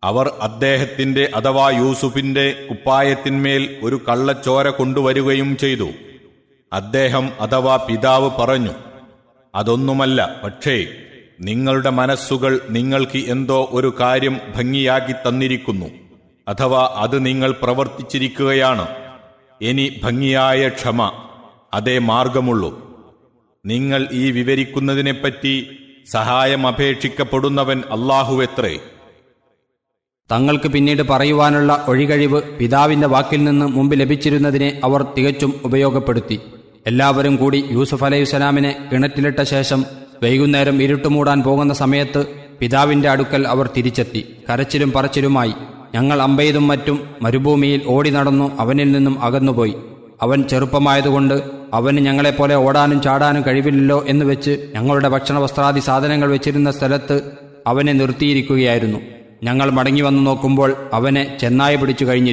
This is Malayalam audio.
അവർ അദ്ദേഹത്തിന്റെ അഥവാ യൂസുഫിന്റെ കുപ്പായത്തിന്മേൽ ഒരു കള്ളച്ചോര കൊണ്ടുവരികയും ചെയ്തു അദ്ദേഹം അഥവാ പിതാവ് പറഞ്ഞു അതൊന്നുമല്ല പക്ഷേ നിങ്ങളുടെ മനസ്സുകൾ നിങ്ങൾക്ക് എന്തോ ഒരു കാര്യം ഭംഗിയാക്കി തന്നിരിക്കുന്നു അഥവാ അത് നിങ്ങൾ പ്രവർത്തിച്ചിരിക്കുകയാണ് ഇനി ഭംഗിയായ ക്ഷമ അതേ മാർഗമുള്ളൂ നിങ്ങൾ ഈ വിവരിക്കുന്നതിനെപ്പറ്റി സഹായം അപേക്ഷിക്കപ്പെടുന്നവൻ അള്ളാഹുവെത്രേ തങ്ങൾക്ക് പിന്നീട് പറയുവാനുള്ള ഒഴികഴിവ് പിതാവിന്റെ വാക്കിൽ നിന്ന് മുമ്പ് ലഭിച്ചിരുന്നതിനെ അവർ തികച്ചും ഉപയോഗപ്പെടുത്തി എല്ലാവരും കൂടി യൂസുഫ് അലൈഹിസ്സലാമിനെ കിണറ്റിലിട്ട ശേഷം വൈകുന്നേരം ഇരുട്ടുമൂടാൻ പോകുന്ന സമയത്ത് പിതാവിന്റെ അടുക്കൽ അവർ തിരിച്ചെത്തി കരച്ചിലും പറച്ചിലുമായി ഞങ്ങൾ അമ്പെയ്തും മറ്റും മരുഭൂമിയിൽ ഓടി നടന്നു അവനിൽ നിന്നും അകന്നുപോയി അവൻ ചെറുപ്പമായതുകൊണ്ട് അവന് ഞങ്ങളെപ്പോലെ ഓടാനും ചാടാനും കഴിവില്ലല്ലോ എന്ന് വെച്ച് ഞങ്ങളുടെ ഭക്ഷണ വസ്ത്രാദി സാധനങ്ങൾ വെച്ചിരുന്ന സ്ഥലത്ത് അവനെ നിർത്തിയിരിക്കുകയായിരുന്നു ഞങ്ങൾ മടങ്ങി വന്നു നോക്കുമ്പോൾ അവനെ ചെന്നായ പിടിച്ചു കഴിഞ്ഞിരുന്നു